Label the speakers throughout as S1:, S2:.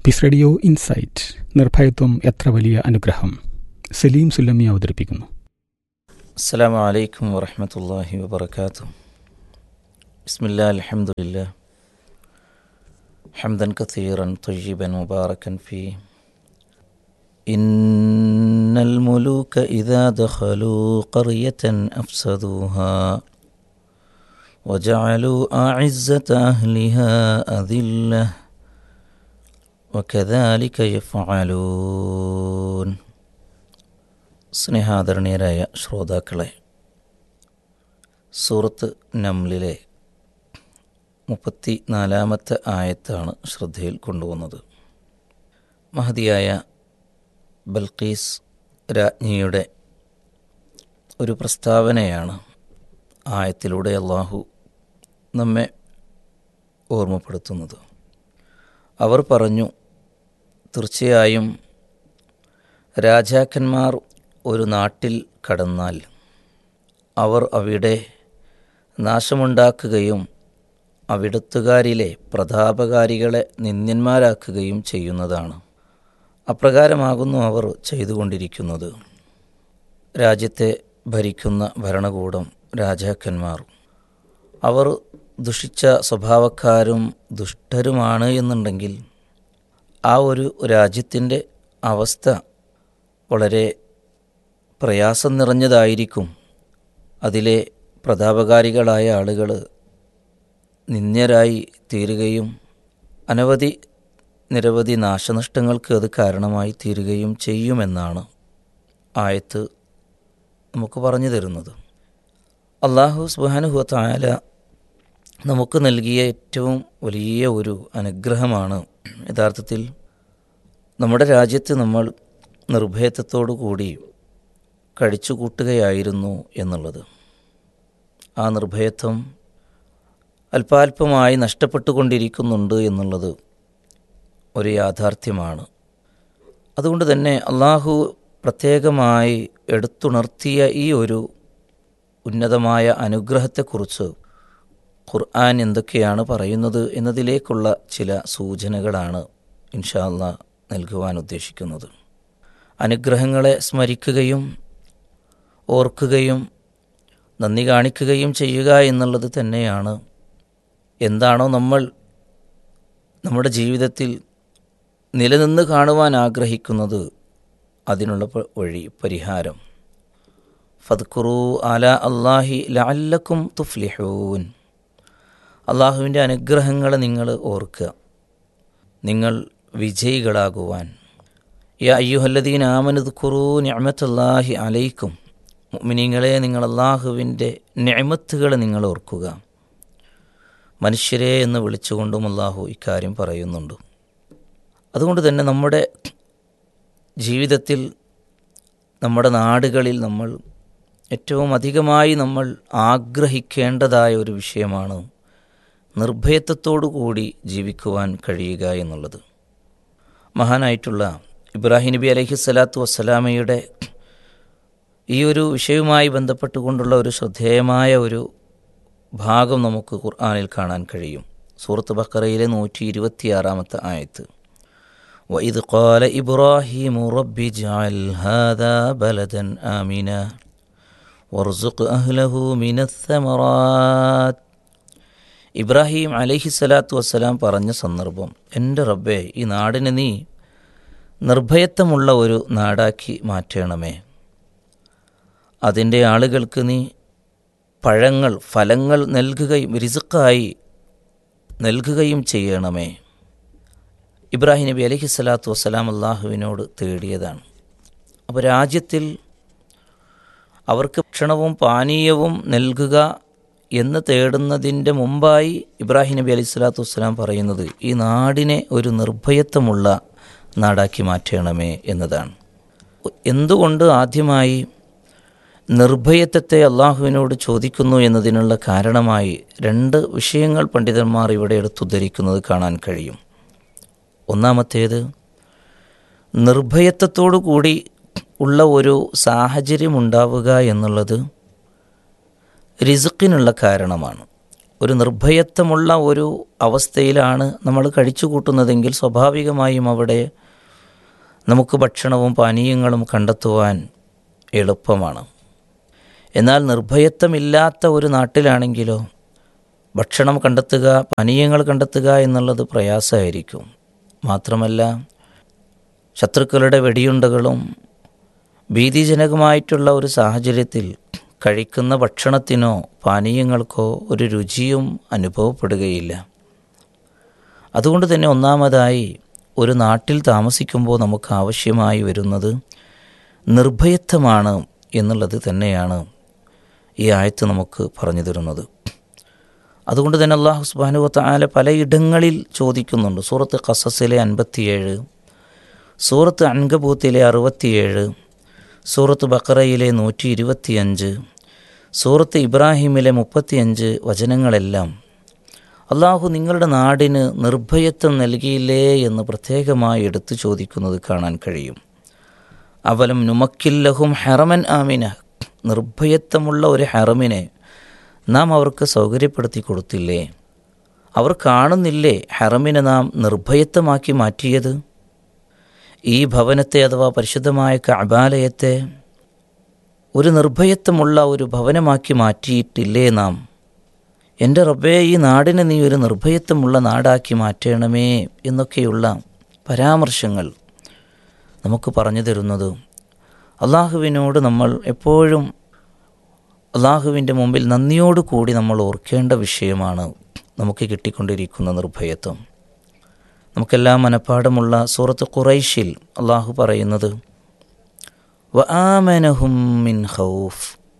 S1: പിസ് radio insight നിർഭയത്വം എത്ര വലിയ അനുഗ്രഹം സലീം സുല്ലമി അവതരിപ്പിക്കുന്നു
S2: السلام عليكم ورحمة الله وبركاته بسم الله الحمد لله حمدا كثيرا طيبا مباركا فيه إن الملوك إذا دخلوا قرية أفسدوها وجعلوا أعزة أهلها أذلة وكذلك يفعلون സ്നേഹാദരണീയരായ ശ്രോതാക്കളെ സൂറത്ത് നംലിലെ മുപ്പത്തി നാലാമത്തെ ആയത്താണ് ശ്രദ്ധയിൽ കൊണ്ടുവന്നത് മഹതിയായ ബൽക്കീസ് രാജ്ഞിയുടെ ഒരു പ്രസ്താവനയാണ് ആയത്തിലൂടെ അള്ളാഹു നമ്മെ ഓർമ്മപ്പെടുത്തുന്നത് അവർ പറഞ്ഞു തീർച്ചയായും രാജാക്കന്മാർ ഒരു നാട്ടിൽ കടന്നാൽ അവർ അവിടെ നാശമുണ്ടാക്കുകയും അവിടുത്തുകാരിലെ പ്രതാപകാരികളെ നിന്ദ്യന്മാരാക്കുകയും ചെയ്യുന്നതാണ് അപ്രകാരമാകുന്നു അവർ ചെയ്തുകൊണ്ടിരിക്കുന്നത് രാജ്യത്തെ ഭരിക്കുന്ന ഭരണകൂടം രാജാക്കന്മാർ അവർ ദുഷിച്ച സ്വഭാവക്കാരും ദുഷ്ടരുമാണ് എന്നുണ്ടെങ്കിൽ ആ ഒരു രാജ്യത്തിൻ്റെ അവസ്ഥ വളരെ പ്രയാസം നിറഞ്ഞതായിരിക്കും അതിലെ പ്രതാപകാരികളായ ആളുകൾ നിന്ദ്യരായി തീരുകയും അനവധി നിരവധി നാശനഷ്ടങ്ങൾക്ക് അത് കാരണമായി തീരുകയും ചെയ്യുമെന്നാണ് ആയത്ത് നമുക്ക് പറഞ്ഞു തരുന്നത് അള്ളാഹു സുബാനുഹു തായാല നമുക്ക് നൽകിയ ഏറ്റവും വലിയ ഒരു അനുഗ്രഹമാണ് യഥാർത്ഥത്തിൽ നമ്മുടെ രാജ്യത്ത് നമ്മൾ നിർഭയത്വത്തോടു കൂടി കഴിച്ചു കൂട്ടുകയായിരുന്നു എന്നുള്ളത് ആ നിർഭയത്വം അല്പാൽപമായി നഷ്ടപ്പെട്ടുകൊണ്ടിരിക്കുന്നുണ്ട് എന്നുള്ളത് ഒരു യാഥാർത്ഥ്യമാണ് അതുകൊണ്ട് തന്നെ അള്ളാഹു പ്രത്യേകമായി എടുത്തുണർത്തിയ ഈ ഒരു ഉന്നതമായ അനുഗ്രഹത്തെക്കുറിച്ച് ഖുർആൻ എന്തൊക്കെയാണ് പറയുന്നത് എന്നതിലേക്കുള്ള ചില സൂചനകളാണ് ഇൻഷാല്ല നൽകുവാൻ ഉദ്ദേശിക്കുന്നത് അനുഗ്രഹങ്ങളെ സ്മരിക്കുകയും ഓർക്കുകയും നന്ദി കാണിക്കുകയും ചെയ്യുക എന്നുള്ളത് തന്നെയാണ് എന്താണോ നമ്മൾ നമ്മുടെ ജീവിതത്തിൽ നിലനിന്ന് കാണുവാൻ ആഗ്രഹിക്കുന്നത് അതിനുള്ള വഴി പരിഹാരം ഫദ്ഖുറു അല അള്ളാഹി ലഅല്ലക്കും തുഫ്ലിഹൂൻ അള്ളാഹുവിൻ്റെ അനുഗ്രഹങ്ങളെ നിങ്ങൾ ഓർക്കുക നിങ്ങൾ വിജയികളാകുവാൻ യ അയ്യുഹല്ലദീൻ ആമനത് ഖുറൂ ഞമത്തല്ലാഹി അലൈക്കും മിനിങ്ങളെ നിങ്ങൾ അള്ളാഹുവിൻ്റെ ഞമത്തുകൾ നിങ്ങൾ ഓർക്കുക മനുഷ്യരെ എന്ന് വിളിച്ചുകൊണ്ടും അള്ളാഹു ഇക്കാര്യം പറയുന്നുണ്ട് അതുകൊണ്ട് തന്നെ നമ്മുടെ ജീവിതത്തിൽ നമ്മുടെ നാടുകളിൽ നമ്മൾ ഏറ്റവും അധികമായി നമ്മൾ ആഗ്രഹിക്കേണ്ടതായ ഒരു വിഷയമാണ് നിർഭയത്വത്തോടു കൂടി ജീവിക്കുവാൻ കഴിയുക എന്നുള്ളത് മഹാനായിട്ടുള്ള ഇബ്രാഹിം നബി അലഹി സ്വലാത്തു വസ്സലാമയുടെ ഈ ഒരു വിഷയവുമായി ബന്ധപ്പെട്ടുകൊണ്ടുള്ള ഒരു ശ്രദ്ധേയമായ ഒരു ഭാഗം നമുക്ക് ഖുർആാനിൽ കാണാൻ കഴിയും സൂറത്ത് ബക്കറയിലെ നൂറ്റി ഇരുപത്തിയാറാമത്തെ ആയത്ത് وإذ قال إبراهيم رب اجعل هذا بلدا آمنا وارزق أهله من الثمرات ഇബ്രാഹിം അലഹി സ്വലാത്തു വസ്സലാം പറഞ്ഞ സന്ദർഭം എൻ്റെ റബ്ബെ ഈ നാടിനെ നീ നിർഭയത്വമുള്ള ഒരു നാടാക്കി മാറ്റണമേ അതിൻ്റെ ആളുകൾക്ക് നീ പഴങ്ങൾ ഫലങ്ങൾ നൽകുകയും റിസുക്കായി നൽകുകയും ചെയ്യണമേ ഇബ്രാഹിം നബി അലഹി സ്വലാത്തു വസ്സലാം അള്ളാഹുവിനോട് തേടിയതാണ് അപ്പോൾ രാജ്യത്തിൽ അവർക്ക് ഭക്ഷണവും പാനീയവും നൽകുക എന്ന് തേടുന്നതിൻ്റെ മുമ്പായി ഇബ്രാഹിം നബി അലൈഹി സ്വലാത്തു വസ്സലാം പറയുന്നത് ഈ നാടിനെ ഒരു നിർഭയത്വമുള്ള നാടാക്കി മാറ്റണമേ എന്നതാണ് എന്തുകൊണ്ട് ആദ്യമായി നിർഭയത്വത്തെ അള്ളാഹുവിനോട് ചോദിക്കുന്നു എന്നതിനുള്ള കാരണമായി രണ്ട് വിഷയങ്ങൾ പണ്ഡിതന്മാർ ഇവിടെ എടുത്തുദ്ധരിക്കുന്നത് കാണാൻ കഴിയും ഒന്നാമത്തേത് നിർഭയത്വത്തോടു കൂടി ഉള്ള ഒരു സാഹചര്യം ഉണ്ടാവുക എന്നുള്ളത് റിസുക്കിനുള്ള കാരണമാണ് ഒരു നിർഭയത്വമുള്ള ഒരു അവസ്ഥയിലാണ് നമ്മൾ കഴിച്ചു കൂട്ടുന്നതെങ്കിൽ സ്വാഭാവികമായും അവിടെ നമുക്ക് ഭക്ഷണവും പാനീയങ്ങളും കണ്ടെത്തുവാൻ എളുപ്പമാണ് എന്നാൽ നിർഭയത്വമില്ലാത്ത ഒരു നാട്ടിലാണെങ്കിലോ ഭക്ഷണം കണ്ടെത്തുക പാനീയങ്ങൾ കണ്ടെത്തുക എന്നുള്ളത് പ്രയാസമായിരിക്കും മാത്രമല്ല ശത്രുക്കളുടെ വെടിയുണ്ടകളും ഭീതിജനകമായിട്ടുള്ള ഒരു സാഹചര്യത്തിൽ കഴിക്കുന്ന ഭക്ഷണത്തിനോ പാനീയങ്ങൾക്കോ ഒരു രുചിയും അനുഭവപ്പെടുകയില്ല അതുകൊണ്ട് തന്നെ ഒന്നാമതായി ഒരു നാട്ടിൽ താമസിക്കുമ്പോൾ നമുക്ക് ആവശ്യമായി വരുന്നത് നിർഭയത്വമാണ് എന്നുള്ളത് തന്നെയാണ് ഈ ആയത്ത് നമുക്ക് പറഞ്ഞു തരുന്നത് അതുകൊണ്ട് തന്നെ അള്ളാഹു സുബാനുവത്ത ആല പലയിടങ്ങളിൽ ചോദിക്കുന്നുണ്ട് സൂറത്ത് ഖസസിലെ അൻപത്തിയേഴ് സൂറത്ത് അൻകബൂത്തിലെ അറുപത്തിയേഴ് സൂറത്ത് ബക്കറയിലെ നൂറ്റി ഇരുപത്തിയഞ്ച് സൂറത്ത് ഇബ്രാഹിമിലെ മുപ്പത്തിയഞ്ച് വചനങ്ങളെല്ലാം അള്ളാഹു നിങ്ങളുടെ നാടിന് നിർഭയത്വം നൽകിയില്ലേ എന്ന് പ്രത്യേകമായി എടുത്തു ചോദിക്കുന്നത് കാണാൻ കഴിയും അവലം നുമക്കില്ലഹും ഹെറമൻ ആമിന നിർഭയത്വമുള്ള ഒരു ഹെറമിനെ നാം അവർക്ക് സൗകര്യപ്പെടുത്തി കൊടുത്തില്ലേ അവർ കാണുന്നില്ലേ ഹെറമിനെ നാം നിർഭയത്വമാക്കി മാറ്റിയത് ഈ ഭവനത്തെ അഥവാ പരിശുദ്ധമായ കഅബാലയത്തെ ഒരു നിർഭയത്വമുള്ള ഒരു ഭവനമാക്കി മാറ്റിയിട്ടില്ലേ നാം എൻ്റെ റബ്ബേ ഈ നാടിനെ നീ ഒരു നിർഭയത്വമുള്ള നാടാക്കി മാറ്റണമേ എന്നൊക്കെയുള്ള പരാമർശങ്ങൾ നമുക്ക് പറഞ്ഞു തരുന്നത് അള്ളാഹുവിനോട് നമ്മൾ എപ്പോഴും അള്ളാഹുവിൻ്റെ മുമ്പിൽ നന്ദിയോട് കൂടി നമ്മൾ ഓർക്കേണ്ട വിഷയമാണ് നമുക്ക് കിട്ടിക്കൊണ്ടിരിക്കുന്ന നിർഭയത്വം നമുക്കെല്ലാം മനഃപ്പാടമുള്ള സൂറത്ത് ഖുറൈഷിൽ അള്ളാഹു പറയുന്നത് വ ആമനഹും മിൻ ഖൗഫ്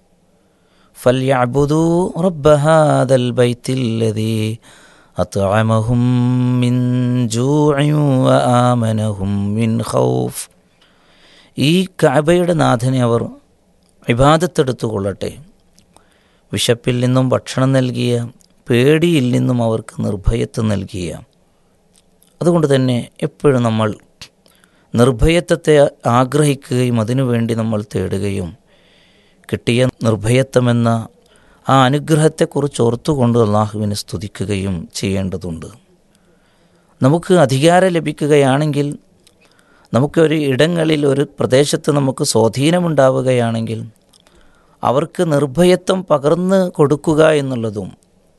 S2: فليعبدوا رب هذا البيت الذي أطعمهم من جوع وآمنهم من خوف ഈ കഅബയുടെ നാഥനെ അവർ വിവാദത്തെടുത്തു കൊള്ളട്ടെ വിശപ്പിൽ നിന്നും ഭക്ഷണം നൽകിയ പേടിയിൽ നിന്നും അവർക്ക് നിർഭയത്വം നൽകിയ അതുകൊണ്ട് തന്നെ എപ്പോഴും നമ്മൾ നിർഭയത്വത്തെ ആഗ്രഹിക്കുകയും അതിനുവേണ്ടി നമ്മൾ തേടുകയും കിട്ടിയ നിർഭയത്വമെന്ന ആ അനുഗ്രഹത്തെക്കുറിച്ച് ഓർത്തുകൊണ്ട് അള്ളാഹുവിനെ സ്തുതിക്കുകയും ചെയ്യേണ്ടതുണ്ട് നമുക്ക് അധികാരം ലഭിക്കുകയാണെങ്കിൽ നമുക്കൊരു ഇടങ്ങളിൽ ഒരു പ്രദേശത്ത് നമുക്ക് സ്വാധീനമുണ്ടാവുകയാണെങ്കിൽ അവർക്ക് നിർഭയത്വം പകർന്ന് കൊടുക്കുക എന്നുള്ളതും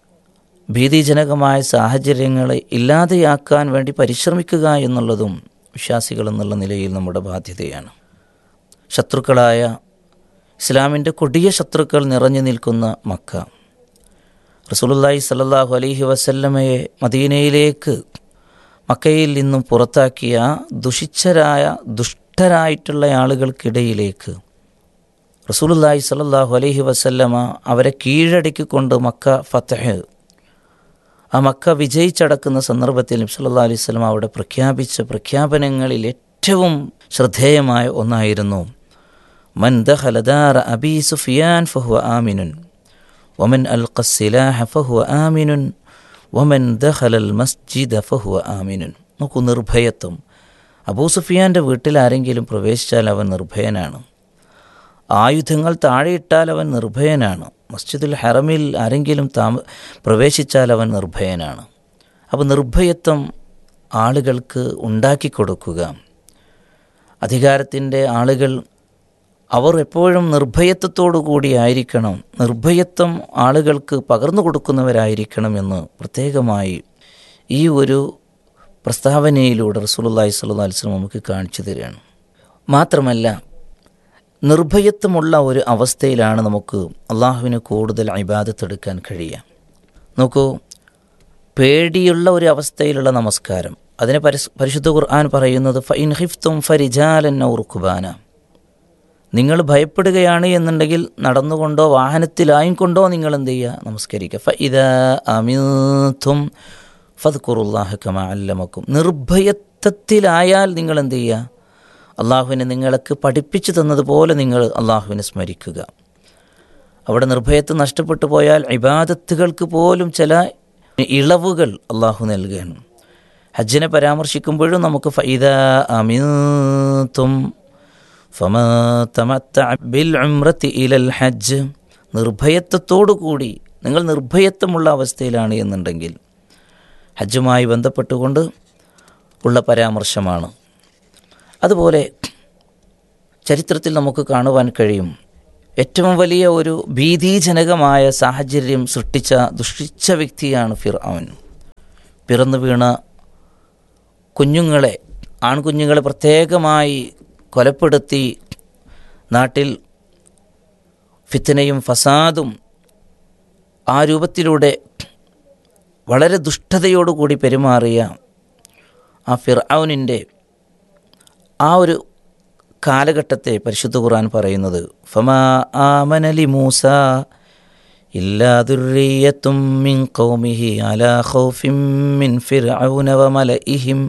S2: ഭീതിജനകമായ സാഹചര്യങ്ങളെ ഇല്ലാതെയാക്കാൻ വേണ്ടി പരിശ്രമിക്കുക എന്നുള്ളതും വിശ്വാസികൾ എന്നുള്ള നിലയിൽ നമ്മുടെ ബാധ്യതയാണ് ശത്രുക്കളായ ഇസ്ലാമിൻ്റെ കൊടിയ ശത്രുക്കൾ നിറഞ്ഞു നിൽക്കുന്ന മക്ക റസൂലുല്ലാഹി സല്ലാഹു അലൈഹി വസല്ലമയെ മദീനയിലേക്ക് മക്കയിൽ നിന്നും പുറത്താക്കിയ ദുഷിച്ചരായ ദുഷ്ടരായിട്ടുള്ള ആളുകൾക്കിടയിലേക്ക് റസൂലുല്ലാഹി സല്ലാഹു അലൈഹി വസല്ലമ അവരെ കീഴടക്കിക്കൊണ്ട് മക്ക ഫത്തഹ് ആ മക്ക വിജയിച്ചടക്കുന്ന സന്ദർഭത്തിൽ നബ്സല്ലാ അലൈഹി സ്വലം അവിടെ പ്രഖ്യാപിച്ച പ്രഖ്യാപനങ്ങളിൽ ഏറ്റവും ശ്രദ്ധേയമായ ഒന്നായിരുന്നു من دخل دار أبي سفيان فهو آمن ومن ألقى السلاح فهو آمن ومن دخل المسجد فهو آمن നോക്കൂ നിർഭയത്വം അബൂ സുഫിയാൻ്റെ വീട്ടിൽ ആരെങ്കിലും പ്രവേശിച്ചാൽ അവൻ നിർഭയനാണ് ആയുധങ്ങൾ താഴെയിട്ടാൽ അവൻ നിർഭയനാണ് മസ്ജിദുൽ ഹറമിൽ ആരെങ്കിലും താമ പ്രവേശിച്ചാൽ അവൻ നിർഭയനാണ് അപ്പോൾ നിർഭയത്വം ആളുകൾക്ക് ഉണ്ടാക്കി കൊടുക്കുക അധികാരത്തിൻ്റെ ആളുകൾ അവർ എപ്പോഴും നിർഭയത്വത്തോടു കൂടിയായിരിക്കണം നിർഭയത്വം ആളുകൾക്ക് പകർന്നു കൊടുക്കുന്നവരായിരിക്കണം എന്ന് പ്രത്യേകമായി ഈ ഒരു പ്രസ്താവനയിലൂടെ റസൂലുള്ളാഹി സ്വല്ലല്ലാഹി അലൈഹി വസല്ലം നമുക്ക് കാണിച്ചു തരികയാണ് മാത്രമല്ല നിർഭയത്വമുള്ള ഒരു അവസ്ഥയിലാണ് നമുക്ക് അള്ളാഹുവിന് കൂടുതൽ ഇബാദത്തെടുക്കാൻ കഴിയുക നോക്കൂ പേടിയുള്ള ഒരു അവസ്ഥയിലുള്ള നമസ്കാരം അതിനെ പരിസ് പരിശുദ്ധ ഖുർആൻ പറയുന്നത് ഫൈൻ ഹിഫ്തും ഫരിജാലൻ റുഖുബാന നിങ്ങൾ ഭയപ്പെടുകയാണ് എന്നുണ്ടെങ്കിൽ നടന്നുകൊണ്ടോ വാഹനത്തിലായും കൊണ്ടോ നിങ്ങൾ എന്ത് ചെയ്യുക നമസ്കരിക്കുക ഫ ഇത അമിതും ഫദ്ഖുറുല്ലാഹ കമ അല്ലമക്കും നിർഭയത്വത്തിലായാൽ നിങ്ങൾ എന്ത് ചെയ്യുക അള്ളാഹുവിനെ നിങ്ങൾക്ക് പഠിപ്പിച്ചു തന്നതുപോലെ നിങ്ങൾ അള്ളാഹുവിനെ സ്മരിക്കുക അവിടെ നിർഭയത്വം നഷ്ടപ്പെട്ടു പോയാൽ ഇബാദത്തുകൾക്ക് പോലും ചില ഇളവുകൾ അള്ളാഹു നൽകുകയാണ് ഹജ്ജിനെ പരാമർശിക്കുമ്പോഴും നമുക്ക് ഫൈദ അമിതും ബിൽ ഉംറത്തി ഇലൽ ഹജ്ജ് നിർഭയത്വത്തോടു കൂടി നിങ്ങൾ നിർഭയത്വമുള്ള അവസ്ഥയിലാണ് എന്നുണ്ടെങ്കിൽ ഹജ്ജുമായി ബന്ധപ്പെട്ടുകൊണ്ട് ഉള്ള പരാമർശമാണ് അതുപോലെ ചരിത്രത്തിൽ നമുക്ക് കാണുവാൻ കഴിയും ഏറ്റവും വലിയ ഒരു ഭീതിജനകമായ സാഹചര്യം സൃഷ്ടിച്ച ദുഷിച്ച വ്യക്തിയാണ് ഫിർ അവൻ പിറന്നു വീണ കുഞ്ഞുങ്ങളെ ആൺകുഞ്ഞുങ്ങളെ പ്രത്യേകമായി കൊലപ്പെടുത്തി നാട്ടിൽ ഫിത്തനയും ഫസാദും ആ രൂപത്തിലൂടെ വളരെ ദുഷ്ടതയോടുകൂടി പെരുമാറിയ ആ ഫിർഔനിൻ്റെ ആ ഒരു കാലഘട്ടത്തെ പരിശുദ്ധ ഖുർആൻ പറയുന്നത് ഫമാ ആമനലി മൂസ ഇല്ലാ ദുർരിയത്തും മിൻ ഖൗമിഹി അലാ ഖൗഫിൻ മിൻ ഫിർഔന വമലഇഹിം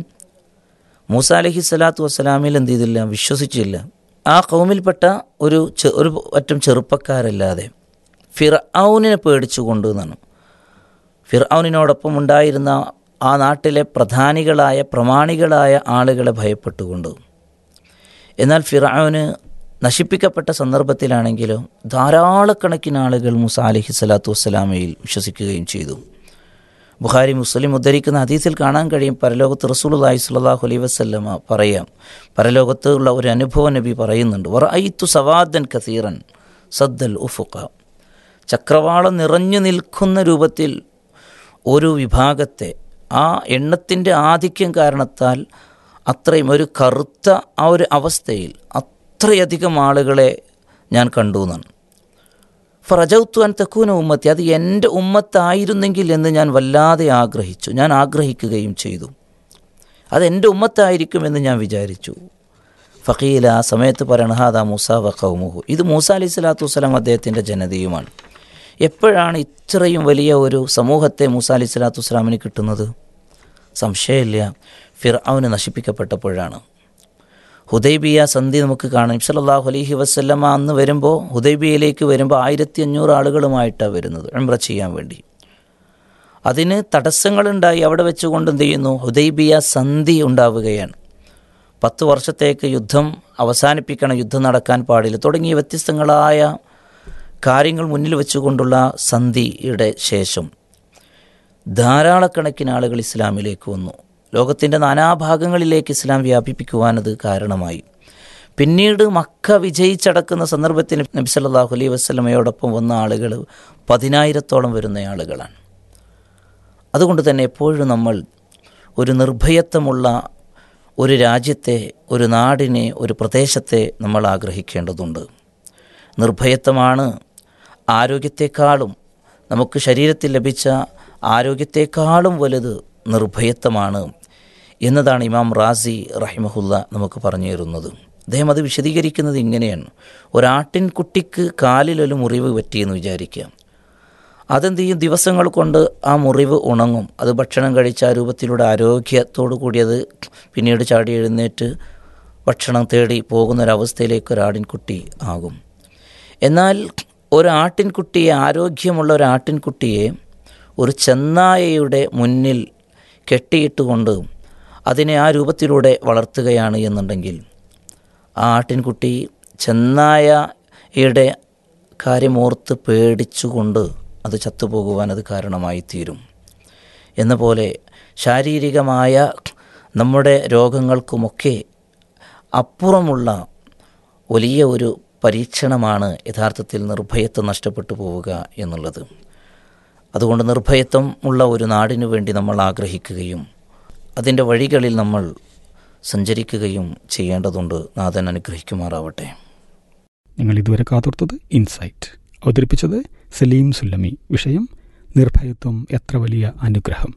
S2: മൂസ അലഹി സ്വലാത്തു വസ്സലാമിൽ എന്ത് ചെയ്തില്ല വിശ്വസിച്ചില്ല ആ കൗമിൽപ്പെട്ട ഒരു ചെ- ഒരു അറ്റം ചെറുപ്പക്കാരല്ലാതെ ഫിർഔനിനെ പേടിച്ചുകൊണ്ട് എന്നാണ് ഫിർഔനിനോടൊപ്പം ഉണ്ടായിരുന്ന ആ നാട്ടിലെ പ്രധാനികളായ പ്രമാണികളായ ആളുകളെ ഭയപ്പെട്ടുകൊണ്ട് എന്നാൽ ഫിർഔന് നശിപ്പിക്കപ്പെട്ട സന്ദർഭത്തിലാണെങ്കിലോ ധാരാളക്കണക്കിന് ആളുകൾ മൂസ അലഹി സ്വലാത്തു വസ്സലാമയിൽ വിശ്വസിക്കുകയും ചെയ്തു ബുഖാരി മുസ്ലിം ഉദ്ധരിക്കുന്ന ഹദീസിൽ കാണാൻ കഴിയും പരലോകത്ത് റസൂലുള്ളാഹി സ്വല്ലല്ലാഹു അലൈഹി വസല്ലമ പറയാം പരലോകത്ത് ഉള്ള ഒരു അനുഭവം നബി പറയുന്നുണ്ട് വറഅയ്തു സവാദൻ കസീറൻ സദ്ദൽ ഉഫുഖ ചക്രവാളം നിറഞ്ഞു നിൽക്കുന്ന രൂപത്തിൽ ഒരു വിഭാഗത്തെ ആ എണ്ണത്തിൻ്റെ ആധിക്യം കാരണത്താൽ അത്രയും ഒരു കറുത്ത ആ ഒരു അവസ്ഥയിൽ അത്രയധികം ആളുകളെ ഞാൻ കണ്ടു എന്നാണ് ഫറജൗത്തു അൻ തക്കൂന ഉമ്മത്തി അത് എൻ്റെ ഉമ്മത്തായിരുന്നെങ്കിൽ എന്ന് ഞാൻ വല്ലാതെ ആഗ്രഹിച്ചു ഞാൻ ആഗ്രഹിക്കുകയും ചെയ്തു അത് എൻ്റെ ഉമ്മത്തായിരിക്കുമെന്ന് ഞാൻ വിചാരിച്ചു ഫക്കീല ആ സമയത്ത് പറയണ ഹാദാ മൂസ വഖൗമുഹു ഇത് മൂസ അലൈഹി സ്വലാത്തു വസ്സലാം അദ്ദേഹത്തിൻ്റെ ജനതയുമാണ് എപ്പോഴാണ് ഇത്രയും വലിയ ഒരു സമൂഹത്തെ മൂസ അലൈഹി സ്വലാത്തു വസ്സലാമിന് കിട്ടുന്നത് സംശയമില്ല ഫിർ അവന് നശിപ്പിക്കപ്പെട്ടപ്പോഴാണ് ഹുദൈബിയ സന്ധി നമുക്ക് കാണാം സല്ലല്ലാഹു അലൈഹി വസല്ലമ അന്ന് വരുമ്പോൾ ഹുദൈബിയയിലേക്ക് വരുമ്പോൾ ആയിരത്തി അഞ്ഞൂറ് ആളുകളുമായിട്ടാണ് വരുന്നത് ഉംറ ചെയ്യാൻ വേണ്ടി അതിന് തടസ്സങ്ങളുണ്ടായി അവിടെ വെച്ചുകൊണ്ട് എന്ത് ചെയ്യുന്നു ഹുദൈബിയ സന്ധി ഉണ്ടാവുകയാണ് പത്ത് വർഷത്തേക്ക് യുദ്ധം അവസാനിപ്പിക്കണം യുദ്ധം നടക്കാൻ പാടില്ല തുടങ്ങിയ വ്യത്യസ്തങ്ങളായ കാര്യങ്ങൾ മുന്നിൽ വെച്ചുകൊണ്ടുള്ള സന്ധിയുടെ ശേഷം ധാരാളക്കണക്കിന് ആളുകൾ ഇസ്ലാമിലേക്ക് വന്നു ലോകത്തിൻ്റെ നാനാഭാഗങ്ങളിലേക്ക് ഇസ്ലാം വ്യാപിപ്പിക്കുവാനത് കാരണമായി പിന്നീട് മക്ക വിജയിച്ചടക്കുന്ന സന്ദർഭത്തിൽ നബി സല്ലല്ലാഹു അലൈഹി വസ്ലമയോടൊപ്പം വന്ന ആളുകൾ പതിനായിരത്തോളം വരുന്ന ആളുകളാണ് അതുകൊണ്ട് തന്നെ എപ്പോഴും നമ്മൾ ഒരു നിർഭയത്വമുള്ള ഒരു രാജ്യത്തെ ഒരു നാടിനെ ഒരു പ്രദേശത്തെ നമ്മൾ ആഗ്രഹിക്കേണ്ടതുണ്ട് നിർഭയത്വമാണ് ആരോഗ്യത്തെക്കാളും നമുക്ക് ശരീരത്തിൽ ലഭിച്ച ആരോഗ്യത്തെക്കാളും വലുത് നിർഭയത്വമാണ് എന്നതാണ് ഇമാം റാസി റഹിമഹുല്ല നമുക്ക് പറഞ്ഞു തരുന്നത് അദ്ദേഹം അത് വിശദീകരിക്കുന്നത് ഇങ്ങനെയാണ് ഒരാട്ടിൻകുട്ടിക്ക് കാലിലൊരു മുറിവ് പറ്റിയെന്ന് വിചാരിക്കാം അതെന്ത് ചെയ്യും ദിവസങ്ങൾ കൊണ്ട് ആ മുറിവ് ഉണങ്ങും അത് ഭക്ഷണം കഴിച്ച ആ രൂപത്തിലൂടെ ആരോഗ്യത്തോടു കൂടി അത് പിന്നീട് ചാടി എഴുന്നേറ്റ് ഭക്ഷണം തേടി പോകുന്ന ഒരവസ്ഥയിലേക്ക് ഒരു ആടിൻകുട്ടി ആകും എന്നാൽ ഒരു ആട്ടിൻകുട്ടിയെ ആരോഗ്യമുള്ള ഒരു ആട്ടിൻകുട്ടിയെ ഒരു ചെന്നായയുടെ മുന്നിൽ കെട്ടിയിട്ടുകൊണ്ട് അതിനെ ആ രൂപത്തിലൂടെ വളർത്തുകയാണ് എന്നുണ്ടെങ്കിൽ ആ ആട്ടിൻകുട്ടി ചെന്നായയുടെ കാര്യമോർത്ത് പേടിച്ചുകൊണ്ട് അത് ചത്തുപോകുവാൻ അത് കാരണമായി തീരും എന്ന പോലെ ശാരീരികമായ നമ്മുടെ രോഗങ്ങൾക്കുമൊക്കെ അപ്പുറമുള്ള വലിയ ഒരു പരീക്ഷണമാണ് യഥാർത്ഥത്തിൽ നിർഭയത്വം നഷ്ടപ്പെട്ടു പോവുക എന്നുള്ളത് അതുകൊണ്ട് നിർഭയത്വം ഉള്ള ഒരു നാടിനു വേണ്ടി നമ്മൾ ആഗ്രഹിക്കുകയും അതിൻ്റെ വഴികളിൽ നമ്മൾ സഞ്ചരിക്കുകയും ചെയ്യേണ്ടതുണ്ട് നാഥൻ അനുഗ്രഹിക്കുമാറാവട്ടെ
S1: നിങ്ങൾ ഇതുവരെ കാതോർത്തത് ഇൻസൈറ്റ് അവതരിപ്പിച്ചത് സലീം സുല്ലമി വിഷയം നിർഭയത്വം എത്ര വലിയ അനുഗ്രഹം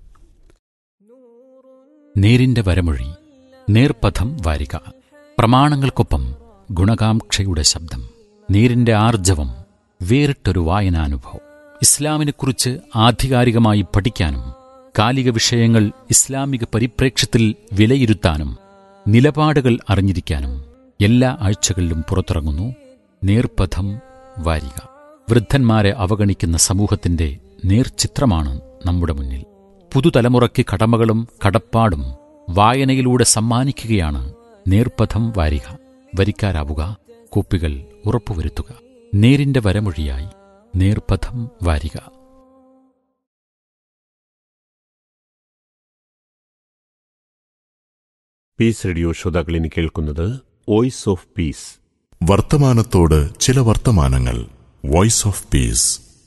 S3: നേരിന്റെ വരമൊഴി നേർപഥം വാരിക പ്രമാണങ്ങൾക്കൊപ്പം ഗുണകാംക്ഷയുടെ ശബ്ദം നേരിന്റെ ആർജവം വേറിട്ടൊരു വായനാനുഭവം ഇസ്ലാമിനെക്കുറിച്ച് ആധികാരികമായി പഠിക്കാനും കാലിക വിഷയങ്ങൾ ഇസ്ലാമിക പരിപ്രേക്ഷ്യത്തിൽ വിലയിരുത്താനും നിലപാടുകൾ അറിഞ്ഞിരിക്കാനും എല്ലാ ആഴ്ചകളിലും പുറത്തിറങ്ങുന്നു നേർപഥം വാരിക വൃദ്ധന്മാരെ അവഗണിക്കുന്ന സമൂഹത്തിന്റെ നേർചിത്രമാണ് നമ്മുടെ മുന്നിൽ പുതുതലമുറയ്ക്ക് കടമകളും കടപ്പാടും വായനയിലൂടെ സമ്മാനിക്കുകയാണ് നേർപഥം വാരിക വരിക്കാരാവുക കോപ്പികൾ ഉറപ്പുവരുത്തുക നേരിന്റെ വരമൊഴിയായി നേർപഥം വാരിക
S4: പീസ് റേഡിയോ ശ്രോതാക്കൾ ഇനി കേൾക്കുന്നത് വോയിസ് ഓഫ് പീസ്
S5: വർത്തമാനത്തോട് ചില വർത്തമാനങ്ങൾ വോയിസ് ഓഫ് പീസ്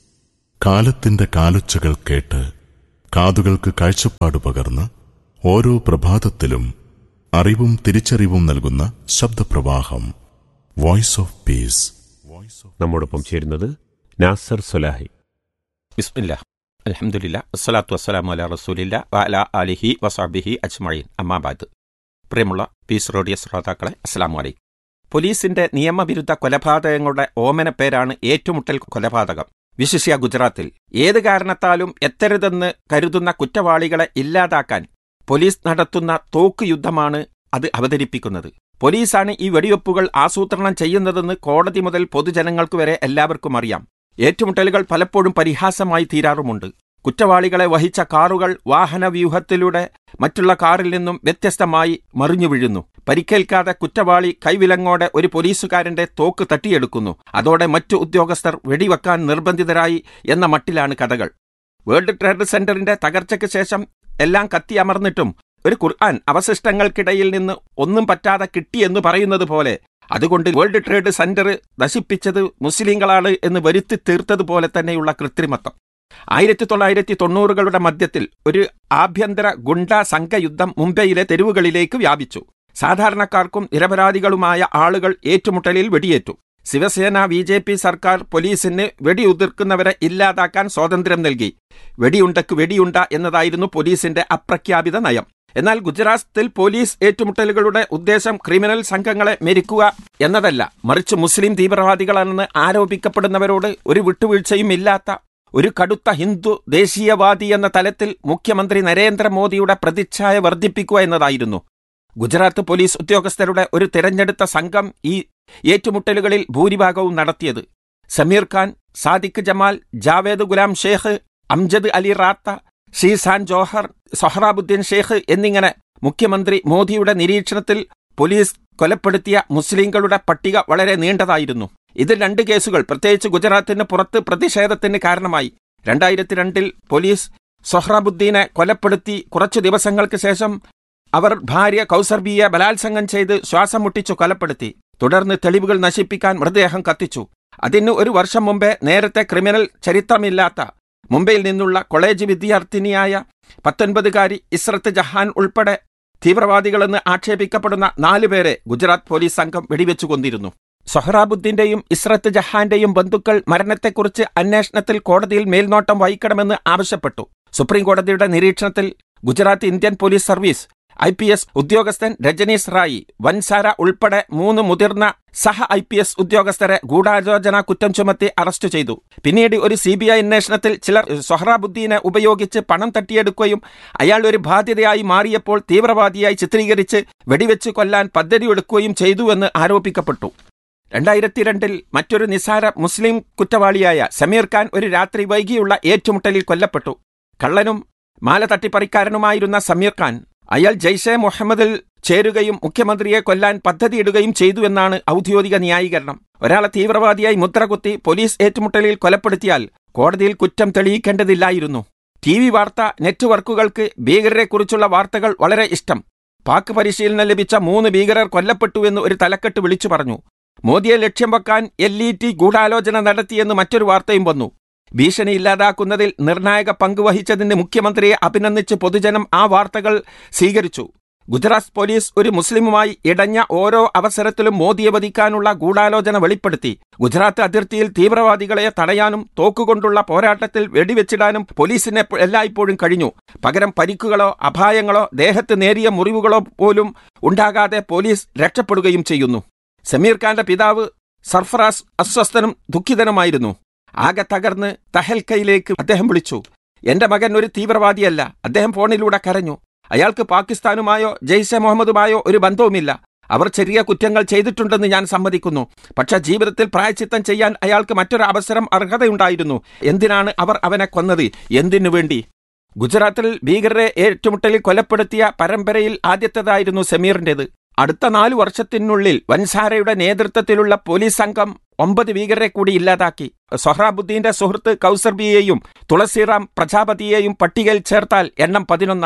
S5: കാലത്തിന്റെ കാലൊച്ചകൾ കേട്ട് കാതുകൾക്ക് കാഴ്ചപ്പാട് പകർന്ന് ഓരോ പ്രഭാതത്തിലും അറിവും തിരിച്ചറിവും നൽകുന്ന ശബ്ദപ്രവാഹം വോയിസ് ഓഫ് പീസ്
S4: നമ്മോടൊപ്പം ചേരുന്നത് നാസർ സൊലാഹി
S6: ബിസ്മില്ല അലഹമുല്ല വസ്സലാത്തു വസ്സലാമു അല റസൂലില്ല വഅല അലിഹി വസാബിഹി അജ്മഴീൻ അമ്മാബാദ് പ്രിയമുള്ള പീസ് റോഡിയ ശ്രോതാക്കളെ അസ്സലാമു അലൈക്കും പോലീസിന്റെ നിയമവിരുദ്ധ കൊലപാതകങ്ങളുടെ ഓമന പേരാണ് ഏറ്റുമുട്ടൽ കൊലപാതകം വിശിഷ്യ ഗുജറാത്തിൽ ഏത് കാരണത്താലും എത്തരുതെന്ന് കരുതുന്ന കുറ്റവാളികളെ ഇല്ലാതാക്കാൻ പോലീസ് നടത്തുന്ന തോക്ക് യുദ്ധമാണ് അത് അവതരിപ്പിക്കുന്നത് പോലീസാണ് ഈ വെടിവെപ്പുകൾ ആസൂത്രണം ചെയ്യുന്നതെന്ന് കോടതി മുതൽ പൊതുജനങ്ങൾക്ക് വരെ എല്ലാവർക്കും അറിയാം ഏറ്റുമുട്ടലുകൾ പലപ്പോഴും പരിഹാസമായി തീരാറുമുണ്ട് കുറ്റവാളികളെ വഹിച്ച കാറുകൾ വാഹനവ്യൂഹത്തിലൂടെ മറ്റുള്ള കാറിൽ നിന്നും വ്യത്യസ്തമായി മറിഞ്ഞു വീഴുന്നു പരിക്കേൽക്കാതെ കുറ്റവാളി കൈവിലങ്ങോടെ ഒരു പോലീസുകാരന്റെ തോക്ക് തട്ടിയെടുക്കുന്നു അതോടെ മറ്റു ഉദ്യോഗസ്ഥർ വെടിവെക്കാൻ നിർബന്ധിതരായി എന്ന മട്ടിലാണ് കഥകൾ വേൾഡ് ട്രേഡ് സെന്ററിന്റെ തകർച്ചയ്ക്ക് ശേഷം എല്ലാം കത്തിയമർന്നിട്ടും ഒരു ഖുർആൻ അവശിഷ്ടങ്ങൾക്കിടയിൽ നിന്ന് ഒന്നും പറ്റാതെ കിട്ടിയെന്ന് പറയുന്നത് പോലെ അതുകൊണ്ട് വേൾഡ് ട്രേഡ് സെന്റർ നശിപ്പിച്ചത് മുസ്ലിങ്ങളാണ് എന്ന് വരുത്തി തീർത്തതുപോലെ തന്നെയുള്ള കൃത്രിമത്വം ആയിരത്തി തൊള്ളായിരത്തി തൊണ്ണൂറുകളുടെ മധ്യത്തിൽ ഒരു ആഭ്യന്തര ഗുണ്ട സംഘയുദ്ധം മുംബൈയിലെ തെരുവുകളിലേക്ക് വ്യാപിച്ചു സാധാരണക്കാർക്കും നിരപരാധികളുമായ ആളുകൾ ഏറ്റുമുട്ടലിൽ വെടിയേറ്റു ശിവസേന ബി ജെ പി സർക്കാർ പോലീസിന് വെടിയുതിർക്കുന്നവരെ ഇല്ലാതാക്കാൻ സ്വാതന്ത്ര്യം നൽകി വെടിയുണ്ടക്ക് വെടിയുണ്ട എന്നതായിരുന്നു പോലീസിന്റെ അപ്രഖ്യാപിത നയം എന്നാൽ ഗുജറാത്തിൽ പോലീസ് ഏറ്റുമുട്ടലുകളുടെ ഉദ്ദേശം ക്രിമിനൽ സംഘങ്ങളെ മെരിക്കുക എന്നതല്ല മറിച്ച് മുസ്ലിം തീവ്രവാദികളാണെന്ന് ആരോപിക്കപ്പെടുന്നവരോട് ഒരു വിട്ടുവീഴ്ചയും ഇല്ലാത്ത ഒരു കടുത്ത ഹിന്ദു ദേശീയവാദി എന്ന തലത്തിൽ മുഖ്യമന്ത്രി നരേന്ദ്രമോദിയുടെ പ്രതിച്ഛായ വർദ്ധിപ്പിക്കുക എന്നതായിരുന്നു ഗുജറാത്ത് പോലീസ് ഉദ്യോഗസ്ഥരുടെ ഒരു തിരഞ്ഞെടുത്ത സംഘം ഈ ഏറ്റുമുട്ടലുകളിൽ ഭൂരിഭാഗവും നടത്തിയത് സമീർ ഖാൻ സാദിഖ് ജമാൽ ജാവേദ് ഗുലാം ഷേഖ് അംജദ് അലി റാത്ത ഷീസാൻ ജോഹർ സൊഹറാബുദ്ദീൻ ഷേഖ് എന്നിങ്ങനെ മുഖ്യമന്ത്രി മോദിയുടെ നിരീക്ഷണത്തിൽ പോലീസ് കൊലപ്പെടുത്തിയ മുസ്ലിങ്ങളുടെ പട്ടിക വളരെ നീണ്ടതായിരുന്നു ഇതിൽ രണ്ട് കേസുകൾ പ്രത്യേകിച്ച് ഗുജറാത്തിന് പുറത്ത് പ്രതിഷേധത്തിന് കാരണമായി രണ്ടായിരത്തി രണ്ടിൽ പോലീസ് സൊഹ്റാബുദ്ദീനെ കൊലപ്പെടുത്തി കുറച്ചു ദിവസങ്ങൾക്ക് ശേഷം അവർ ഭാര്യ കൗസർബിയെ ബലാത്സംഗം ചെയ്ത് ശ്വാസം മുട്ടിച്ചു കൊലപ്പെടുത്തി തുടർന്ന് തെളിവുകൾ നശിപ്പിക്കാൻ മൃതദേഹം കത്തിച്ചു അതിന് ഒരു വർഷം മുമ്പേ നേരത്തെ ക്രിമിനൽ ചരിത്രമില്ലാത്ത മുംബൈയിൽ നിന്നുള്ള കോളേജ് വിദ്യാർത്ഥിനിയായ പത്തൊൻപതുകാരി ഇസ്രത്ത് ജഹാൻ ഉൾപ്പെടെ തീവ്രവാദികളെന്ന് ആക്ഷേപിക്കപ്പെടുന്ന നാലുപേരെ ഗുജറാത്ത് പോലീസ് സംഘം വെടിവെച്ചു കൊന്നിരുന്നു സൊഹറാബുദ്ദീന്റെയും ഇസ്രത്ത് ജഹാന്റെയും ബന്ധുക്കൾ മരണത്തെക്കുറിച്ച് അന്വേഷണത്തിൽ കോടതിയിൽ മേൽനോട്ടം വഹിക്കണമെന്ന് ആവശ്യപ്പെട്ടു സുപ്രീം കോടതിയുടെ നിരീക്ഷണത്തിൽ Gujarat Indian police service I P S ഉദ്യോഗസ്ഥൻ രജനീഷ് റായി വൻസാര ഉൾപ്പെടെ മൂന്ന് മുതിർന്ന സഹ ഐ പി എസ് ഉദ്യോഗസ്ഥരെ ഗൂഢാലോചന കുറ്റം ചുമത്തി അറസ്റ്റ് ചെയ്തു പിന്നീട് ഒരു സി ബി ഐ അന്വേഷണത്തിൽ ചിലർ സൊഹറാബുദ്ദീനെ ഉപയോഗിച്ച് പണം തട്ടിയെടുക്കുകയും അയാൾ ഒരു ബാധ്യതയായി മാറിയപ്പോൾ തീവ്രവാദിയായി ചിത്രീകരിച്ച് വെടിവെച്ച് കൊല്ലാൻ പദ്ധതിയെടുക്കുകയും ചെയ്തുവെന്ന് ആരോപിക്കപ്പെട്ടു രണ്ടായിരത്തി രണ്ടിൽ മറ്റൊരു നിസാര മുസ്ലിം കുറ്റവാളിയായ സമീർ ഖാൻ ഒരു രാത്രി വൈകിയുള്ള ഏറ്റുമുട്ടലിൽ കൊല്ലപ്പെട്ടു കള്ളനും മാല തട്ടിപ്പറിക്കാരനുമായിരുന്ന സമീർ ഖാൻ അയാൾ ജയ്ഷെ മുഹമ്മദിൽ ചേരുകയും മുഖ്യമന്ത്രിയെ കൊല്ലാൻ പദ്ധതിയിടുകയും ചെയ്തു എന്നാണ് ഔദ്യോഗിക ന്യായീകരണം ഒരാളെ തീവ്രവാദിയായി മുദ്രകുത്തി പോലീസ് ഏറ്റുമുട്ടലിൽ കൊലപ്പെടുത്തിയാൽ കോടതിയിൽ കുറ്റം തെളിയിക്കേണ്ടതില്ലായിരുന്നു ടി വി വാർത്ത നെറ്റ്വർക്കുകൾക്ക് ഭീകരരെക്കുറിച്ചുള്ള വാർത്തകൾ വളരെ ഇഷ്ടം പാക് പരിശീലനം ലഭിച്ച മൂന്ന് ഭീകരർ കൊല്ലപ്പെട്ടുവെന്ന് ഒരു തലക്കെട്ട് വിളിച്ചു പറഞ്ഞു മോദിയെ ലക്ഷ്യം വെക്കാൻ എൽ ഇ ടി ഗൂഢാലോചന നടത്തിയെന്ന് മറ്റൊരു വാർത്തയും വന്നു ഭീഷണി ഇല്ലാതാക്കുന്നതിൽ നിർണായക പങ്ക് വഹിച്ചതിന് മുഖ്യമന്ത്രിയെ അഭിനന്ദിച്ച് പൊതുജനം ആ വാർത്തകൾ സ്വീകരിച്ചു ഗുജറാത്ത് പോലീസ് ഒരു മുസ്ലിമുമായി ഇടഞ്ഞ ഓരോ അവസരത്തിലും മോദിയെ വധിക്കാനുള്ള ഗൂഢാലോചന വെളിപ്പെടുത്തി ഗുജറാത്ത് അതിർത്തിയിൽ തീവ്രവാദികളെ തടയാനും തോക്കുകൊണ്ടുള്ള പോരാട്ടത്തിൽ വെടിവെച്ചിടാനും പോലീസിനെ എല്ലായ്പ്പോഴും കഴിഞ്ഞു പകരം പരിക്കുകളോ അപായങ്ങളോ ദേഹത്ത് നേരിയ മുറിവുകളോ പോലും ഉണ്ടാകാതെ പോലീസ് രക്ഷപ്പെടുകയും ചെയ്യുന്നു സമീർ ഖാന്റെ പിതാവ് സർഫറാസ് അസ്വസ്ഥനും ദുഃഖിതനുമായിരുന്നു ആകെ തകർന്ന് തഹൽക്കയിലേക്ക് അദ്ദേഹം വിളിച്ചു എന്റെ മകൻ ഒരു തീവ്രവാദിയല്ല അദ്ദേഹം ഫോണിലൂടെ കരഞ്ഞു അയാൾക്ക് പാകിസ്ഥാനുമായോ ജെയ്ഷെ മുഹമ്മദുമായോ ഒരു ബന്ധവുമില്ല അവർ ചെറിയ കുറ്റങ്ങൾ ചെയ്തിട്ടുണ്ടെന്ന് ഞാൻ സമ്മതിക്കുന്നു പക്ഷെ ജീവിതത്തിൽ പ്രായച്ചിത്തം ചെയ്യാൻ അയാൾക്ക് മറ്റൊരു അവസരം അർഹതയുണ്ടായിരുന്നു എന്തിനാണ് അവർ അവനെ കൊന്നത് എന്തിനു വേണ്ടി ഗുജറാത്തിൽ ഭീകരരെ ഏറ്റുമുട്ടലിൽ കൊലപ്പെടുത്തിയ പരമ്പരയിൽ ആദ്യത്തേതായിരുന്നു സമീറിന്റേത് അടുത്ത നാലു വർഷത്തിനുള്ളിൽ വൻസാരയുടെ നേതൃത്വത്തിലുള്ള പോലീസ് സംഘം ഒമ്പത് ഭീകരരെ കൂടി ഇല്ലാതാക്കി സൊഹ്റാബുദ്ദീന്റെ സുഹൃത്ത് കൗസർബിയെയും തുളസിറാം പ്രജാപതിയെയും പട്ടികയിൽ ചേർത്താൽ എണ്ണം പതിനൊന്നായി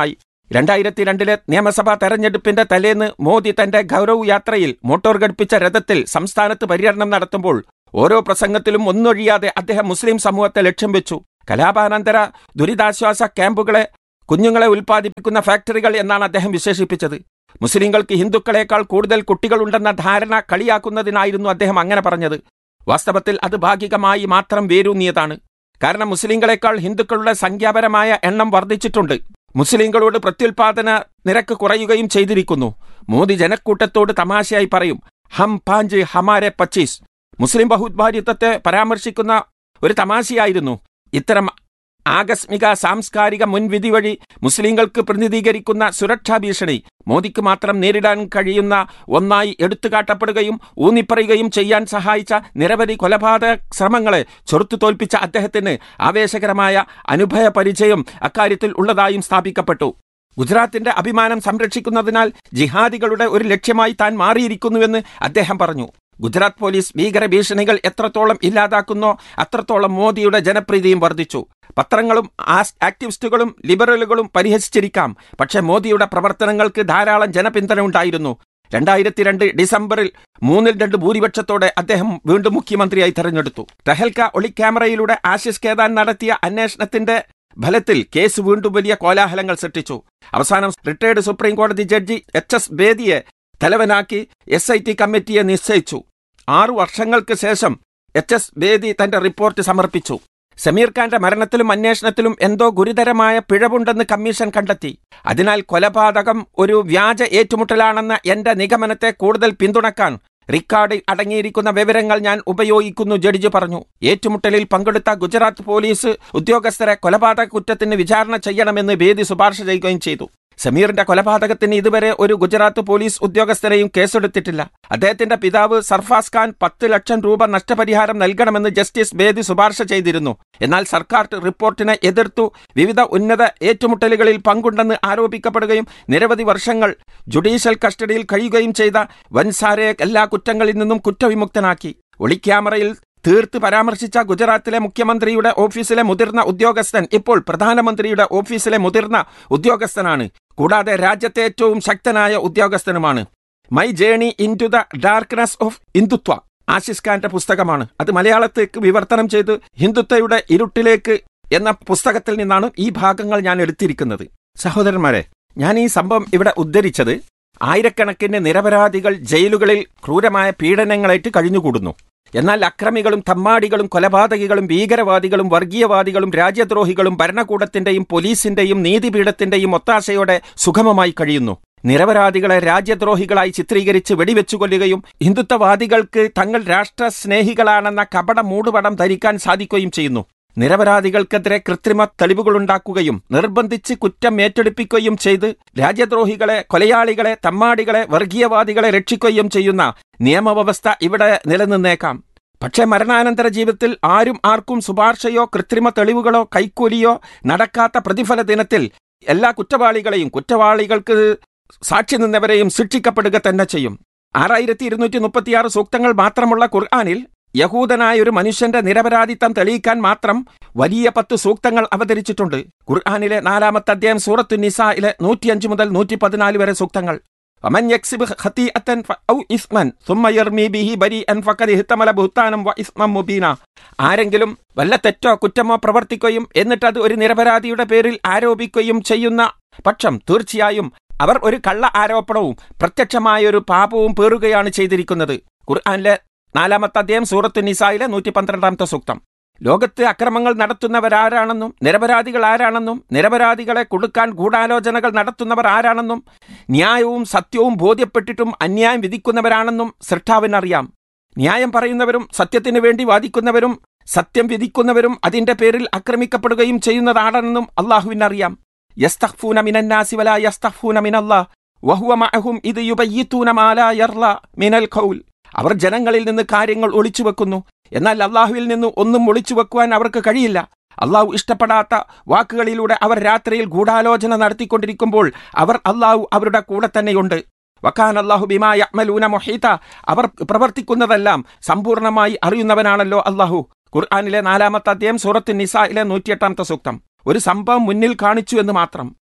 S6: രണ്ടായിരത്തി രണ്ടിലെ നിയമസഭാ തെരഞ്ഞെടുപ്പിന്റെ തലേന്ന് മോദി തന്റെ ഗൗരവ് യാത്രയിൽ മോട്ടോർ ഘടിപ്പിച്ച രഥത്തിൽ സംസ്ഥാനത്ത് പര്യടനം നടത്തുമ്പോൾ ഓരോ പ്രസംഗത്തിലും ഒന്നൊഴിയാതെ അദ്ദേഹം മുസ്ലിം സമൂഹത്തെ ലക്ഷ്യം വെച്ചു കലാപാനന്തര ദുരിതാശ്വാസ ക്യാമ്പുകളെ കുഞ്ഞുങ്ങളെ ഉൽപ്പാദിപ്പിക്കുന്ന ഫാക്ടറികൾ എന്നാണ് അദ്ദേഹം വിശേഷിപ്പിച്ചത് മുസ്ലിങ്ങൾക്ക് ഹിന്ദുക്കളെക്കാൾ കൂടുതൽ കുട്ടികളുണ്ടെന്ന ധാരണ കളിയാക്കുന്നതിനായിരുന്നു അദ്ദേഹം അങ്ങനെ പറഞ്ഞത് വാസ്തവത്തിൽ അത് ഭാഗികമായി മാത്രം വേരൂന്നിയതാണ് കാരണം മുസ്ലിങ്ങളെക്കാൾ ഹിന്ദുക്കളുടെ സംഖ്യാപരമായ എണ്ണം വർദ്ധിച്ചിട്ടുണ്ട് മുസ്ലിങ്ങളോട് പ്രത്യുൽപാദന നിരക്ക് കുറയുകയും ചെയ്തിരിക്കുന്നു മോദി ജനക്കൂട്ടത്തോട് തമാശയായി പറയും ഹം പാഞ്ച് ഹമാരെ പച്ചീസ് മുസ്ലിം ബഹുഭാര്യത്വത്തെ പരാമർശിക്കുന്ന ഒരു തമാശയായിരുന്നു ഇത്തരം ആകസ്മിക സാംസ്കാരിക മുൻവിധി വഴി മുസ്ലിങ്ങൾക്ക് പ്രതിനിധീകരിക്കുന്ന സുരക്ഷാ ഭീഷണി മോദിക്ക് മാത്രം നേരിടാൻ കഴിയുന്ന ഒന്നായി എടുത്തുകാട്ടപ്പെടുകയും ഊന്നിപ്പറയുകയും ചെയ്യാൻ സഹായിച്ച നിരവധി കൊലപാതക ശ്രമങ്ങളെ ചെറുത്തു തോൽപ്പിച്ച അദ്ദേഹത്തിന് ആവേശകരമായ അനുഭയ പരിചയം അക്കാര്യത്തിൽ ഉള്ളതായും സ്ഥാപിക്കപ്പെട്ടു ഗുജറാത്തിന്റെ അഭിമാനം സംരക്ഷിക്കുന്നതിനാൽ ജിഹാദികളുടെ ഒരു ലക്ഷ്യമായി താൻ മാറിയിരിക്കുന്നുവെന്ന് അദ്ദേഹം പറഞ്ഞു ഗുജറാത്ത് പോലീസ് ഭീകര ഭീഷണികൾ എത്രത്തോളം ഇല്ലാതാക്കുന്നോ അത്രത്തോളം മോദിയുടെ ജനപ്രീതിയും വർദ്ധിച്ചു പത്രങ്ങളും ആക്ടിവിസ്റ്റുകളും ലിബറലുകളും പരിഹസിച്ചിരിക്കാം പക്ഷേ മോദിയുടെ പ്രവർത്തനങ്ങൾക്ക് ധാരാളം ജനപിന്തുണ ഉണ്ടായിരുന്നു രണ്ടായിരത്തി രണ്ട് ഡിസംബറിൽ മൂന്നിൽ രണ്ട് ഭൂരിപക്ഷത്തോടെ അദ്ദേഹം വീണ്ടും മുഖ്യമന്ത്രിയായി തെരഞ്ഞെടുത്തു ടെഹൽക്ക ഒളിക്യാമറയിലൂടെ ആശിഷ് കേദാൻ നടത്തിയ അന്വേഷണത്തിന്റെ ഫലത്തിൽ കേസ് വീണ്ടും വലിയ കോലാഹലങ്ങൾ സൃഷ്ടിച്ചു അവസാനം റിട്ടയർഡ് സുപ്രീം കോടതി ജഡ്ജി എച്ച് എസ് ബേദിയെ തലവനാക്കി എസ് ഐ ടി കമ്മിറ്റിയെ നിശ്ചയിച്ചു ആറു വർഷങ്ങൾക്ക് ശേഷം എച്ച് എസ് ബേദി തന്റെ റിപ്പോർട്ട് സമർപ്പിച്ചു സമീർ ഖാന്റെ മരണത്തിലും അന്വേഷണത്തിലും എന്തോ ഗുരുതരമായ പിഴവുണ്ടെന്ന് കമ്മീഷൻ കണ്ടെത്തി അതിനാൽ കൊലപാതകം ഒരു വ്യാജ ഏറ്റുമുട്ടലാണെന്ന എന്റെ നിഗമനത്തെ കൂടുതൽ പിന്തുണക്കാൻ റിക്കാർഡിൽ അടങ്ങിയിരിക്കുന്ന വിവരങ്ങൾ ഞാൻ ഉപയോഗിക്കുന്നു ജഡ്ജി പറഞ്ഞു ഏറ്റുമുട്ടലിൽ പങ്കെടുത്ത ഗുജറാത്ത് പോലീസ് ഉദ്യോഗസ്ഥരെ കൊലപാതക കുറ്റത്തിന് വിചാരണ ചെയ്യണമെന്ന് ബേദി ശുപാർശ ചെയ്യുകയും ചെയ്തു സമീറിന്റെ കൊലപാതകത്തിന് ഇതുവരെ ഒരു ഗുജറാത്ത് പോലീസ് ഉദ്യോഗസ്ഥരെയും കേസെടുത്തിട്ടില്ല അദ്ദേഹത്തിന്റെ പിതാവ് സർഫാസ് ഖാൻ പത്ത് ലക്ഷം രൂപ നഷ്ടപരിഹാരം നൽകണമെന്ന് ജസ്റ്റിസ് ബേദി ശുപാർശ ചെയ്തിരുന്നു എന്നാൽ സർക്കാർ റിപ്പോർട്ടിനെ എതിർത്തു വിവിധ ഉന്നത ഏറ്റുമുട്ടലുകളിൽ പങ്കുണ്ടെന്ന് ആരോപിക്കപ്പെടുകയും നിരവധി വർഷങ്ങൾ ജുഡീഷ്യൽ കസ്റ്റഡിയിൽ കഴിയുകയും ചെയ്ത വൻസാരെ എല്ലാ കുറ്റങ്ങളിൽ നിന്നും കുറ്റവിമുക്തനാക്കി ഒളിക്യാമറയിൽ തീർത്ത് പരാമർശിച്ച ഗുജറാത്തിലെ മുഖ്യമന്ത്രിയുടെ ഓഫീസിലെ മുതിർന്ന ഉദ്യോഗസ്ഥൻ ഇപ്പോൾ പ്രധാനമന്ത്രിയുടെ ഓഫീസിലെ മുതിർന്ന ഉദ്യോഗസ്ഥനാണ് കൂടാതെ രാജ്യത്തെ ഏറ്റവും ശക്തനായ ഉദ്യോഗസ്ഥനുമാണ് my journey into the darkness of Hindutva Ashish ഖാന്റെ പുസ്തകമാണ് അത് മലയാളത്തേക്ക് വിവർത്തനം ചെയ്ത് ഹിന്ദുത്വയുടെ ഇരുട്ടിലേക്ക് എന്ന പുസ്തകത്തിൽ നിന്നാണ് ഈ ഭാഗങ്ങൾ ഞാൻ എടുത്തിരിക്കുന്നത് സഹോദരന്മാരെ ഞാൻ ഈ സംഭവം ഇവിടെ ഉദ്ധരിച്ചത് ആയിരക്കണക്കിന് നിരപരാധികൾ ജയിലുകളിൽ ക്രൂരമായ പീഡനങ്ങളേറ്റ് കഴിഞ്ഞുകൂടുന്നു എന്നാൽ അക്രമികളും തമ്മാടികളും കൊലപാതകികളും ഭീകരവാദികളും വർഗീയവാദികളും രാജ്യദ്രോഹികളും ഭരണകൂടത്തിന്റെയും പോലീസിന്റെയും നീതിപീഠത്തിന്റെയും ഒത്താശയോടെ സുഗമമായി കഴിയുന്നു നിരപരാധികളെ രാജ്യദ്രോഹികളായി ചിത്രീകരിച്ച് വെടിവെച്ചു കൊല്ലുകയും ഹിന്ദുത്വവാദികൾക്ക് തങ്ങൾ രാഷ്ട്ര സ്നേഹികളാണെന്ന കപട മൂടുപടം ധരിക്കാൻ സാധിക്കുകയും ചെയ്യുന്നു നിരപരാധികൾക്കെതിരെ കൃത്രിമ തെളിവുകളുണ്ടാക്കുകയും നിർബന്ധിച്ച് കുറ്റം ഏറ്റെടുപ്പിക്കുകയും ചെയ്ത് രാജ്യദ്രോഹികളെ കൊലയാളികളെ തമ്മാടികളെ വർഗീയവാദികളെ രക്ഷിക്കുകയും ചെയ്യുന്ന നിയമവ്യവസ്ഥ ഇവിടെ നിലനിന്നേക്കാം പക്ഷേ മരണാനന്തര ജീവിതത്തിൽ ആരും ആർക്കും ശുപാർശയോ കൃത്രിമ തെളിവുകളോ കൈക്കൂലിയോ നടക്കാത്ത പ്രതിഫല ദിനത്തിൽ എല്ലാ കുറ്റവാളികളെയും കുറ്റവാളികൾക്ക് സാക്ഷി നിന്നവരെയും ശിക്ഷിക്കപ്പെടുക തന്നെ ചെയ്യും ആറായിരത്തി ഇരുന്നൂറ്റി മുപ്പത്തിയാറ് സൂക്തങ്ങൾ മാത്രമുള്ള ഖുർആാനിൽ യഹൂദനായ ഒരു മനുഷ്യന്റെ നിരപരാധിത്വം തെളിയിക്കാൻ മാത്രം വലിയ പത്ത് സൂക്തങ്ങൾ അവതരിച്ചിട്ടുണ്ട് ഖുർആാനിലെ നാലാമത്തെ അധ്യായം സൂറത്തു നിസായിലെ നൂറ്റിയഞ്ച് മുതൽ നൂറ്റി പതിനാല് വരെ സൂക്തങ്ങൾ ومن يكسب خطيئة أو إثما ثم يرمي به بريئا فقد احتمل بهتانا وإثما مبينا ആരെങ്കിലും വല്ല തെറ്റോ കുറ്റമോ പ്രവർത്തിക്കുകയും എന്നിട്ട് അത് ഒരു നിരപരാധിയുടെ പേരിൽ ആരോപിക്കുകയും ചെയ്യുന്ന പക്ഷം തീർച്ചയായും അവർ ഒരു കള്ള ആരോപണവും പ്രത്യക്ഷമായ ഒരു പാപവും പേറുകയാണ് ചെയ്തിരിക്കുന്നത് ഖുർആാനിലെ നാലാമത്തെ അധ്യായം സൂറത്ത് നിസായിലെ നൂറ്റി പന്ത്രണ്ടാമത്തെ സൂക്തം ലോകത്ത് അക്രമങ്ങൾ നടത്തുന്നവരാരാണെന്നും നിരപരാധികൾ ആരാണെന്നും നിരപരാധികളെ കൊടുക്കാൻ ഗൂഢാലോചനകൾ നടത്തുന്നവർ ആരാണെന്നും ന്യായവും സത്യവും ബോധ്യപ്പെട്ടിട്ടും അന്യായം വിധിക്കുന്നവരാണെന്നും സൃഷ്ടാവിനറിയാം ന്യായം പറയുന്നവരും സത്യത്തിനു വേണ്ടി വാദിക്കുന്നവരും സത്യം വിധിക്കുന്നവരും അതിന്റെ പേരിൽ ആക്രമിക്കപ്പെടുകയും ചെയ്യുന്നതാണെന്നും അള്ളാഹുവിനറിയാം യസ്തഖ്ഫൂന മിനന്നാസി വലാ യസ്തഖ്ഫൂന മിനല്ലാ വഹുവ മഅഹും ഇത് യുബയ്യിത്തൂന മാലാ യർല മിനൽ ഖൗൽ അവർ ജനങ്ങളിൽ നിന്ന് കാര്യങ്ങൾ ഒളിച്ചു വെക്കുന്നു എന്നാൽ അള്ളാഹുവിൽ നിന്ന് ഒന്നും ഒളിച്ചു വെക്കുവാൻ അവർക്ക് കഴിയില്ല അള്ളാഹു ഇഷ്ടപ്പെടാത്ത വാക്കുകളിലൂടെ അവർ രാത്രിയിൽ ഗൂഢാലോചന നടത്തിക്കൊണ്ടിരിക്കുമ്പോൾ അവർ അള്ളാഹു അവരുടെ കൂടെ തന്നെയുണ്ട് വക്കാൻ അള്ളാഹു ബിമായ അമലൂന മൊഹീത്ത അവർ പ്രവർത്തിക്കുന്നതെല്ലാം സമ്പൂർണ്ണമായി അറിയുന്നവനാണല്ലോ അള്ളാഹു ഖുർആാനിലെ നാലാമത്തെ അധ്യായം സൂറത്ത് നിസായിലെ നൂറ്റിയെട്ടാമത്തെ സൂക്തം ഒരു സംഭവം മുന്നിൽ കാണിച്ചു എന്ന് മാത്രം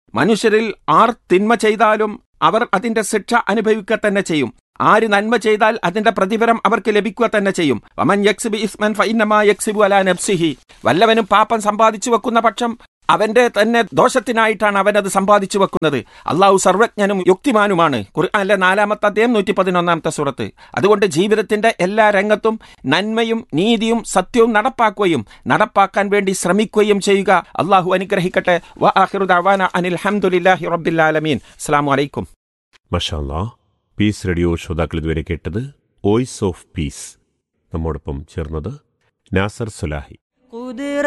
S6: മനുഷ്യരിൽ ആർ തിന്മ ചെയ്താലും അവർ അതിന്റെ ശിക്ഷ അനുഭവിക്കുക തന്നെ ചെയ്യും ആര് നന്മ ചെയ്താൽ അതിന്റെ പ്രതിഫലം അവർക്ക് ലഭിക്കുക തന്നെ ചെയ്യും വമൻ യക്സിബി ഇസ്മൻ ഫൈനമാ യക്സിബു അലാ നഫ്സിഹി വല്ലവനും പാപം സമ്പാദിച്ചു വെക്കുന്ന പക്ഷം അവന്റെ തന്നെ ദോഷത്തിനായിട്ടാണ് അവനത് സമ്പാദിച്ചു വെക്കുന്നത് അള്ളാഹു സർവജ്ഞനും യുക്തിമാനുമാണ് ഖുർആനിലെ നാലാമത്തെ അദ്ദേഹം നൂറ്റി പതിനൊന്നാമത്തെ സുറത്ത് അതുകൊണ്ട് ജീവിതത്തിന്റെ എല്ലാ രംഗത്തും നന്മയും നീതിയും സത്യവും നടപ്പാക്കുകയും നടപ്പാക്കാൻ വേണ്ടി ശ്രമിക്കുകയും ചെയ്യുക അള്ളാഹു അനുഗ്രഹിക്കട്ടെ വ ആഖിറു ദഅവാന അനിൽ ഹംദുലില്ലാഹി റബ്ബിൽ ആലമീൻ അസ്സലാമു അലൈക്കും
S4: മഷാല്ലാ പീസ് റേഡിയോ ശ്രോതാക്കൾ ഇതുവരെ കേട്ടത് വോയിസ് ഓഫ് പീസ് നമ്മോടൊപ്പം ചേർന്നത് നാസർ സുലാഹി